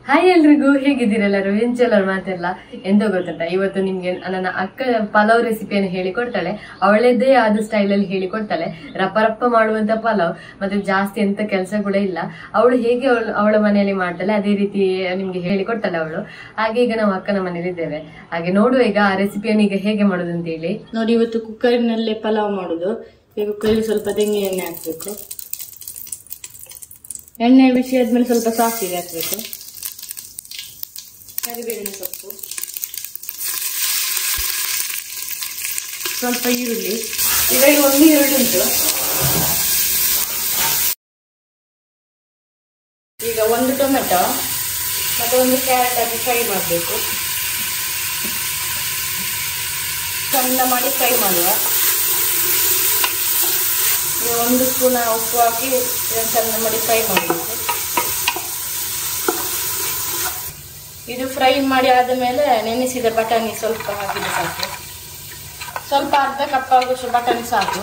hi ಎಲ್ರಿಗೂ ಹೇಗಿದ್ದೀರೆಲ್ಲರೂ ಎಂಚೆಲ್ಲರೂ ಮಾತೆಲ್ಲ ಎಂತ ಗೊತ್ತುಂಟ ಇವತ್ತು ನಿಮ್ಗೆ ನನ್ನ ಅಕ್ಕ ಪಲಾವ್ ರೆಸಿಪಿಯನ್ನು ಹೇಳಿಕೊಡ್ತಾಳೆ ಅವಳದ್ದೇ ಆದ ಸ್ಟೈಲಲ್ಲಿ ಹೇಳಿಕೊಡ್ತಾಳೆ ರಪ್ಪ ರಪ್ಪ ಮಾಡುವಂತ ಪಲಾವ್ ಮತ್ತೆ ಜಾಸ್ತಿ ಎಂತ ಕೆಲಸ ಕೂಡ ಇಲ್ಲ ಅವಳು ಹೇಗೆ ಅವಳು ಅವಳ ಮನೆಯಲ್ಲಿ ಮಾಡ್ತಾಳೆ ಅದೇ ರೀತಿ ನಿಮ್ಗೆ ಹೇಳಿಕೊಡ್ತಾಳೆ ಅವಳು ಹಾಗೆ ಈಗ ನಾವು ಅಕ್ಕನ ಮನೇಲಿ ಇದ್ದೇವೆ ಹಾಗೆ ನೋಡುವ ಈಗ ಆ ರೆಸಿಪಿಯನ್ನು ಈಗ ಹೇಗೆ ಮಾಡೋದು ಅಂತ ಹೇಳಿ ನೋಡಿ ಇವತ್ತು ಕುಕ್ಕರಿನಲ್ಲೇ ಪಲಾವ್ ಮಾಡುದು ಈಗ ಕುಕ್ಕರಲ್ಲಿ ಸ್ವಲ್ಪ ತೆಂಗಿನ ಎಣ್ಣೆ ಹಾಕ್ಬೇಕು ಎಣ್ಣೆ ಬಿಸಿ ಆದ್ಮೇಲೆ ಸ್ವಲ್ಪ ಸಾಸಿವೆ ಹಾಕ್ಬೇಕು ಕರಿಬೇವಿನ ಸೊಪ್ಪು ಸ್ವಲ್ಪ ಈರುಳ್ಳಿ ಇವಾಗ ಒಂದು ಈರುಳ್ಳಿ ಉಂಟು ಈಗ ಒಂದು ಟೊಮೆಟೊ ಮತ್ತೆ ಒಂದು ಕ್ಯಾರೆಟ್ ಹಾಕಿ ಫ್ರೈ ಮಾಡಬೇಕು ಚಂದ ಮಾಡಿ ಫ್ರೈ ಮಾಡುವ ಈಗ ಒಂದು ಸ್ಪೂನ್ ಉಪ್ಪು ಹಾಕಿ ಇದನ್ನು ಚಂದ ಮಾಡಿ ಫ್ರೈ ಮಾಡಬೇಕು ಇದು ಫ್ರೈ ಮಾಡಿ ಆದ ಮೇಲೆ ನೆನೆಸಿದ ಬಟಾಣಿ ಸ್ವಲ್ಪ ಹಾಕಿದ್ರೆ ಸಾಕು ಸ್ವಲ್ಪ ಅರ್ಧ ಕಪ್ ಆಗುವಷ್ಟು ಬಟಾಣಿ ಸಾಕು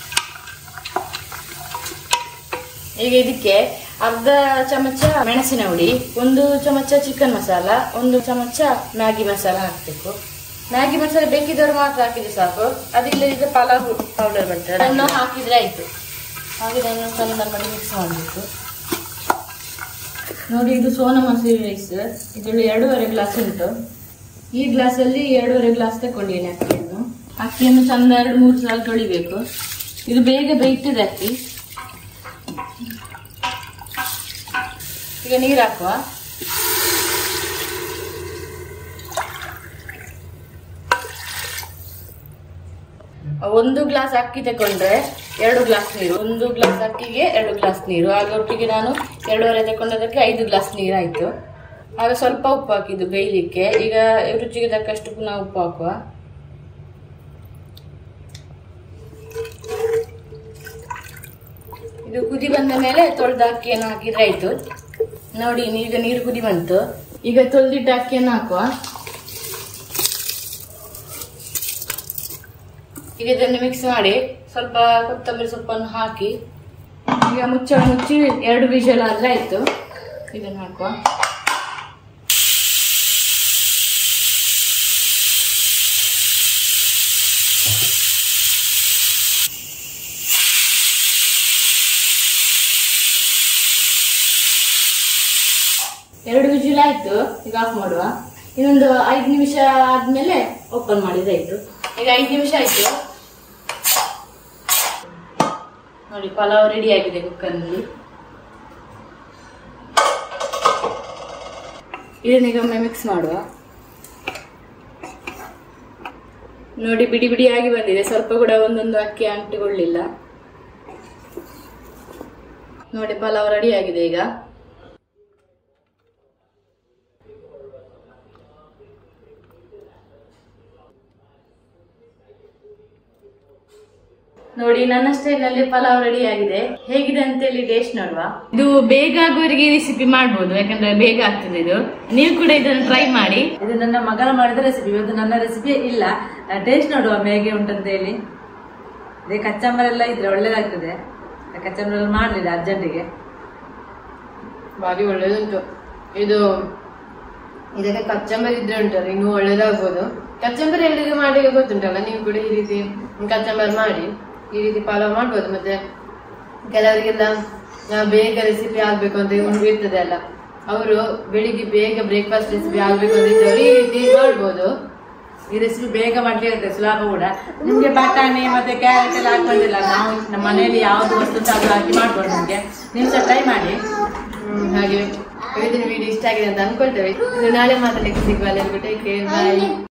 ಈಗ ಇದಕ್ಕೆ ಅರ್ಧ ಚಮಚ ಮೆಣಸಿನ ಹುಡಿ ಒಂದು ಚಮಚ ಚಿಕನ್ ಮಸಾಲ ಒಂದು ಚಮಚ ಮ್ಯಾಗಿ ಮಸಾಲ ಹಾಕಬೇಕು ಮ್ಯಾಗಿ ಮಸಾಲೆ ಬೇಕಿದ್ದವರು ಮಾತ್ರ ಹಾಕಿದ್ರೆ ಸಾಕು ಅದಿಲ್ಲದಿದ್ರೆ ಪಲಾವ್ ಪೌಡರ್ ಬರ್ತದೆ ಅದನ್ನು ಹಾಕಿದ್ರೆ ಆಯ್ತು ಹಾಗೆ ಇದನ್ನು ಚಂದ ಮಾಡಿ ಮಿಕ್ಸ್ ಮಾಡಬೇಕು ನೋಡಿ ಇದು ಸೋನಾ ಮಸೂರಿ ರೈಸ್ ಇದರಲ್ಲಿ ಎರಡೂವರೆ ಗ್ಲಾಸ್ ಉಂಟು ಈ ಗ್ಲಾಸಲ್ಲಿ ಎರಡೂವರೆ ಗ್ಲಾಸ್ ತಗೊಂಡಿದ್ದೀನಿ ಅಕ್ಕಿಯನ್ನು ಅಕ್ಕಿಯನ್ನು ಚಂದ ಎರಡು ಮೂರು ಸಲ ತೊಳಿಬೇಕು ಇದು ಬೇಗ ಬೇಯ್ತದೆ ಅಕ್ಕಿ ಈಗ ನೀರು ಹಾಕುವ ಒಂದು ಗ್ಲಾಸ್ ಅಕ್ಕಿ ತಕೊಂಡ್ರೆ ಎರಡು ಗ್ಲಾಸ್ ನೀರು ಒಂದು ಗ್ಲಾಸ್ ಅಕ್ಕಿಗೆ ಎರಡು ಗ್ಲಾಸ್ ನೀರು ಆಗ ಒಟ್ಟಿಗೆ ನಾನು ಎರಡೂವರೆ ತಕೊಂಡದಕ್ಕೆ ಐದು ಗ್ಲಾಸ್ ನೀರು ಆಯ್ತು ಆಗ ಸ್ವಲ್ಪ ಉಪ್ಪು ಹಾಕಿದ್ದು ಬೇಯಲಿಕ್ಕೆ ಈಗ ರುಚಿಗೆ ತಕ್ಕಷ್ಟು ಪುನಃ ಉಪ್ಪು ಹಾಕುವ ಇದು ಕುದಿ ಬಂದ ಮೇಲೆ ತೊಳೆದ ಅಕ್ಕಿಯನ್ನು ಹಾಕಿದ್ರೆ ಆಯ್ತು ನೋಡಿ ಈಗ ನೀರು ಕುದಿ ಬಂತು ಈಗ ತೊಳೆದಿಟ್ಟ ಅಕ್ಕಿಯನ್ನು ಹಾಕುವ ಈಗ ಇದನ್ನು ಮಿಕ್ಸ್ ಮಾಡಿ ಸ್ವಲ್ಪ ಕೊತ್ತಂಬರಿ ಸೊಪ್ಪನ್ನು ಹಾಕಿ ಈಗ ಮುಚ್ಚಳ ಮುಚ್ಚಿ ಎರಡು ವಿಷಲ್ ಆದ್ರೆ ಆಯ್ತು ಇದನ್ನು ಹಾಕುವ ಎರಡು ವಿಷಲ್ ಆಯ್ತು ಈಗ ಆಫ್ ಮಾಡುವ ಇನ್ನೊಂದು ಐದು ನಿಮಿಷ ಆದ್ಮೇಲೆ ಓಪನ್ ಮಾಡಿದ್ರೆ ಆಯ್ತು ಈಗ ಐದು ನಿಮಿಷ ಆಯ್ತು ನೋಡಿ ಪಲಾವ್ ರೆಡಿ ಆಗಿದೆ ಕುಕ್ಕರ್ನಲ್ಲಿ ಇದನ್ನೀಗ ಒಮ್ಮೆ ಮಿಕ್ಸ್ ಮಾಡುವ ನೋಡಿ ಬಿಡಿ ಬಿಡಿಯಾಗಿ ಬಂದಿದೆ ಸ್ವಲ್ಪ ಕೂಡ ಒಂದೊಂದು ಅಕ್ಕಿ ಅಂಟಿಕೊಳ್ಳಿಲ್ಲ ನೋಡಿ ಪಲಾವ್ ರೆಡಿ ಆಗಿದೆ ಈಗ ನೋಡಿ ನನ್ನ ಸ್ಟೈಲಲ್ಲಿ ಪಲಾವ್ ರೆಡಿ ಆಗಿದೆ ಹೇಗಿದೆ ಅಂತ ಹೇಳಿ ಟೇಸ್ಟ್ ನೋಡುವ ಇದು ಬೇಗ ಆಗುವವರಿಗೆ ರೆಸಿಪಿ ಮಾಡ್ಬೋದು ಯಾಕಂದ್ರೆ ಬೇಗ ಆಗ್ತದೆ ಇದು ನೀವು ಕೂಡ ಇದನ್ನು ಟ್ರೈ ಮಾಡಿ ಇದು ನನ್ನ ಮಗನ ಮಾಡಿದ ರೆಸಿಪಿ ಇವತ್ತು ನನ್ನ ರೆಸಿಪಿ ಇಲ್ಲ ಟೇಸ್ಟ್ ನೋಡುವ ಹೇಗೆ ಉಂಟಂತ ಹೇಳಿ ಅದೇ ಕಚ್ಚಂಬರೆಲ್ಲ ಇದ್ರೆ ಒಳ್ಳೇದಾಗ್ತದೆ ಕಚ್ಚಂಬರೆಲ್ಲ ಮಾಡಲಿಲ್ಲ ಅರ್ಜೆಂಟಿಗೆ ಬಾರಿ ಒಳ್ಳೇದುಂಟು ಇದು ಇದಕ್ಕೆ ಕಚ್ಚಂಬರಿ ಇದ್ರೆ ಉಂಟಲ್ಲ ಇನ್ನೂ ಒಳ್ಳೇದಾಗ್ಬೋದು ಕಚ್ಚಂಬರಿ ಎಲ್ಲರಿಗೂ ಮಾಡಿ ಗೊತ್ತುಂಟಲ್ಲ ನೀವು ಕೂಡ ಈ ರೀತಿ ಕಚ್ಚಂಬರಿ ಮಾಡಿ ಈ ರೀತಿ ಪಲಾವ್ ಮಾಡ್ಬೋದು ಮತ್ತೆ ಕೆಲವರಿಗೆಲ್ಲ ಆ, ಬೇಗ ರೆಸಿಪಿ ಆಗ್ಬೇಕು ಅಂತ ಒಂದು ಇರ್ತದೆ ಅಲ್ಲ ಅವರು ಬೆಳಿಗ್ಗೆ ಬೇಗ ಬ್ರೇಕ್ಫಾಸ್ಟ್ ರೆಸಿಪಿ ಆಗ್ಬೇಕು ಅಂತ ಇದ್ದವರು ಈ ರೀತಿ ಮಾಡ್ಬೋದು ಈ ರೆಸಿಪಿ ಬೇಗ ಮಾಡ್ಲಿಕ್ಕೆ ಇರ್ತದೆ ಸುಲಭ ಕೂಡ ನಿಮ್ಗೆ ಬಟಾಣಿ ಮತ್ತೆ ಕ್ಯಾರೆಟ್ ಎಲ್ಲ ಹಾಕೊಂಡಿಲ್ಲ ನಾವು ನಮ್ಮ ಮನೆಯಲ್ಲಿ ಯಾವ್ದು ವಸ್ತು ಉಂಟು ಅದು ಹಾಕಿ ಮಾಡ್ಬೋದು ನಿಮ್ಗೆ ನೀವು ಸಹ ಟ್ರೈ ಮಾಡಿ ಹ್ಮ್, ಹಾಗೆ ಇವತ್ತಿನ ವಿಡಿಯೋ ಇಷ್ಟ ಆಗಿದೆ ಅಂತ ಅನ್ಕೊಳ್ತೇವೆ ಇದು ನಾಳೆ ಮಾತಾಡಲಿಕ್ಕೆ ಸಿಗುವ ಎಲ್ಲರಿಗೂ ಟೇಕ್ ಕೇರ್ ಬಾಯ್